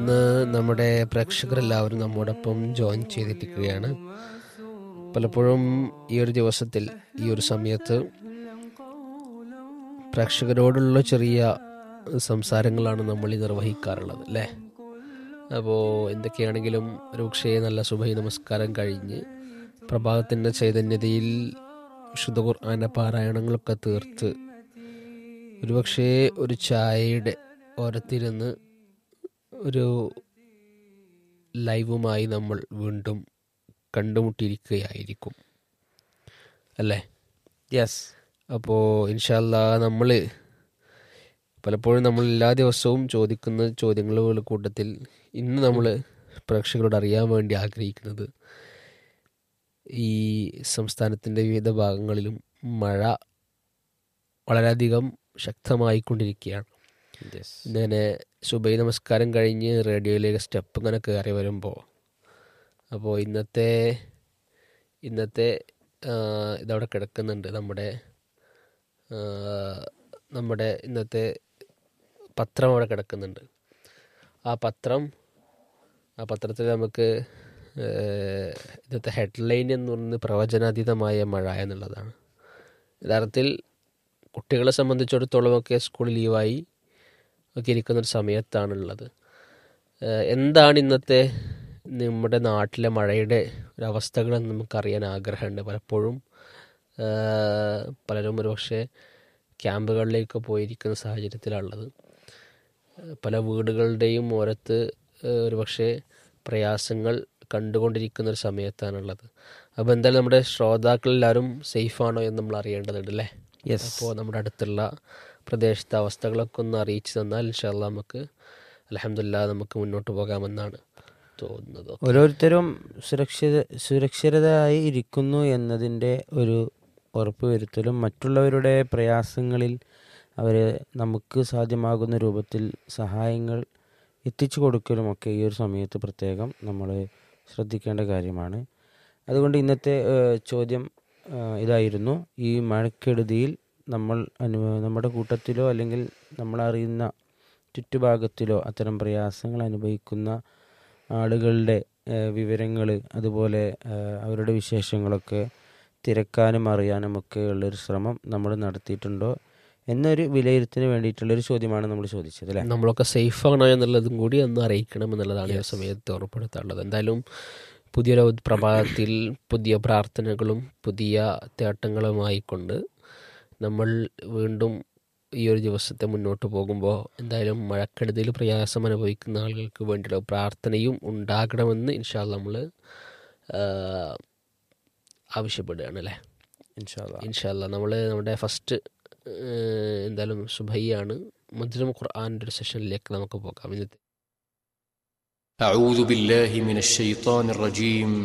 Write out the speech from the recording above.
ഇന്ന് നമ്മുടെ പ്രേക്ഷകരെല്ലാവരും നമ്മോടൊപ്പം ജോയിൻ ചെയ്തിരിക്കുകയാണ് പലപ്പോഴും ഈ ഒരു ദിവസത്തിൽ ഈ ഒരു സമയത്ത് പ്രേക്ഷകരോടുള്ള ചെറിയ സംസാരങ്ങളാണ് നമ്മൾ ഈ നിർവഹിക്കാറുള്ളത് അല്ലേ അപ്പോൾ എന്തൊക്കെയാണെങ്കിലും ഒരു പക്ഷേ നല്ല സുബഹി നമസ്കാരം കഴിഞ്ഞ് പ്രഭാതത്തിൻ്റെ ചൈതന്യതയിൽ വിശുദ്ധ ഖുർആാൻ്റെ പാരായണങ്ങളൊക്കെ തീർത്ത് ഒരുപക്ഷേ ഒരു ചായയുടെ ഓരത്തിരുന്ന് ഒരു ലൈവുമായി നമ്മൾ വീണ്ടും കണ്ടുമുട്ടിയിരിക്കുകയായിരിക്കും അല്ലേ യെസ് അപ്പോൾ ഇൻഷാല്ല നമ്മൾ പലപ്പോഴും നമ്മൾ എല്ലാ ദിവസവും ചോദിക്കുന്ന ചോദ്യങ്ങളുടെ കൂട്ടത്തിൽ ഇന്ന് നമ്മൾ പ്രേക്ഷകരോട് അറിയാൻ വേണ്ടി ആഗ്രഹിക്കുന്നത് ഈ സംസ്ഥാനത്തിൻ്റെ വിവിധ ഭാഗങ്ങളിലും മഴ വളരെയധികം ശക്തമായിക്കൊണ്ടിരിക്കുകയാണ് യെസ് ഇങ്ങനെ സുബൈ നമസ്കാരം കഴിഞ്ഞ് റേഡിയോയിലേക്ക് സ്റ്റെപ്പ് ഇങ്ങനെ കയറി വരുമ്പോൾ അപ്പോൾ ഇന്നത്തെ ഇന്നത്തെ ആ, ഇതവിടെ കിടക്കുന്നുണ്ട് നമ്മുടെ ആ, നമ്മുടെ ഇന്നത്തെ പത്രം അവിടെ കിടക്കുന്നുണ്ട് ആ പത്രം ആ പത്രത്തിൽ നമുക്ക് ഏ, ഇന്നത്തെ ഹെഡ്ലൈൻ എന്ന് പറയുന്നത് പ്രവചനാതീതമായ മഴ എന്നുള്ളതാണ് യഥാർത്ഥത്തിൽ കുട്ടികളെ സംബന്ധിച്ചിടത്തോളമൊക്കെ സ്കൂൾ ലീവായി ഒക്കെ ഇരിക്കുന്ന ഒരു സമയത്താണുള്ളത് ഏഹ് എന്താണ് ഇന്നത്തെ നമ്മുടെ നാട്ടിലെ മഴയുടെ ഒരു അവസ്ഥകളെന്ന് നമുക്കറിയാൻ ആഗ്രഹമുണ്ട് പലപ്പോഴും ഏഹ് പലരും ഒരുപക്ഷെ ക്യാമ്പുകളിലേക്ക് പോയിരിക്കുന്ന സാഹചര്യത്തിലുള്ളത് ഏഹ് പല വീടുകളുടെയും ഓരത്ത് ഏഹ് ഒരുപക്ഷെ പ്രയാസങ്ങൾ കണ്ടുകൊണ്ടിരിക്കുന്ന ഒരു സമയത്താണുള്ളത് അപ്പോൾ എന്തായാലും നമ്മുടെ ശ്രോതാക്കളെല്ലാവരും സേഫാണോ എന്ന് നമ്മൾ അറിയേണ്ടതുണ്ട് അല്ലേ യെസ് അപ്പോൾ നമ്മുടെ അടുത്തുള്ള പ്രദേശത്തെ അവസ്ഥകളൊക്കെ ഒന്ന് അറിയിച്ചു തന്നാൽ ഇൻഷാല്ല നമുക്ക് അലഹമില്ല നമുക്ക് മുന്നോട്ട് പോകാമെന്നാണ് തോന്നുന്നത് ഓരോരുത്തരും സുരക്ഷിത സുരക്ഷിതരായി ഇരിക്കുന്നു എന്നതിൻ്റെ ഒരു ഉറപ്പ് വരുത്തലും മറ്റുള്ളവരുടെ പ്രയാസങ്ങളിൽ അവർ നമുക്ക് സാധ്യമാകുന്ന രൂപത്തിൽ സഹായങ്ങൾ എത്തിച്ചു കൊടുക്കലുമൊക്കെ ഈ ഒരു സമയത്ത് പ്രത്യേകം നമ്മൾ ശ്രദ്ധിക്കേണ്ട കാര്യമാണ് അതുകൊണ്ട് ഇന്നത്തെ ഏഹ്, ചോദ്യം ഏഹ്, ഇതായിരുന്നു ഈ മഴക്കെടുതിയിൽ നമ്മൾ അനു നമ്മുടെ കൂട്ടത്തിലോ അല്ലെങ്കിൽ നമ്മൾ അറിയുന്ന ചുറ്റുഭാഗത്തിലോ അത്തരം പ്രയാസങ്ങൾ അനുഭവിക്കുന്ന ആളുകളുടെ വിവരങ്ങൾ അതുപോലെ ഏഹ്, അവരുടെ വിശേഷങ്ങളൊക്കെ തിരക്കാനും അറിയാനും ഒക്കെ ഉള്ളൊരു ശ്രമം നമ്മൾ നടത്തിയിട്ടുണ്ടോ എന്നൊരു വിലയിരുത്തിന് വേണ്ടിയിട്ടുള്ളൊരു ചോദ്യമാണ് നമ്മൾ ചോദിച്ചത് അല്ലേ നമ്മളൊക്കെ സേഫാണോ എന്നുള്ളതും കൂടി ഒന്ന് അറിയിക്കണം എന്നുള്ളതാണ് ഈ സമയത്ത് ഉറപ്പെടുത്താനുള്ളത് എന്തായാലും പുതിയൊരു പ്രഭാതത്തിൽ പുതിയ പ്രാർത്ഥനകളും പുതിയ തേട്ടങ്ങളുമായി കൊണ്ട് നമ്മൾ വീണ്ടും ഈ ഒരു ദിവസത്തെ മുന്നോട്ട് പോകുമ്പോൾ എന്തായാലും മഴക്കെടുതിയിൽ പ്രയാസം അനുഭവിക്കുന്ന ആളുകൾക്ക് വേണ്ടിയുള്ള പ്രാർത്ഥനയും ഉണ്ടാകണമെന്ന് ഇൻഷാല്ല നമ്മൾ ആവശ്യപ്പെടുകയാണ് അല്ലേ ഇൻഷാല്ലാ ഇൻഷാല്ല നമ്മൾ നമ്മുടെ ഫസ്റ്റ് എന്തായാലും സുബൈയാണ് മജ്രം ഖുർആാൻ്റെ ഒരു സെഷനിലേക്ക് നമുക്ക് പോകാം ഇന്നത്തെ أعوذ بالله من الشيطان الرجيم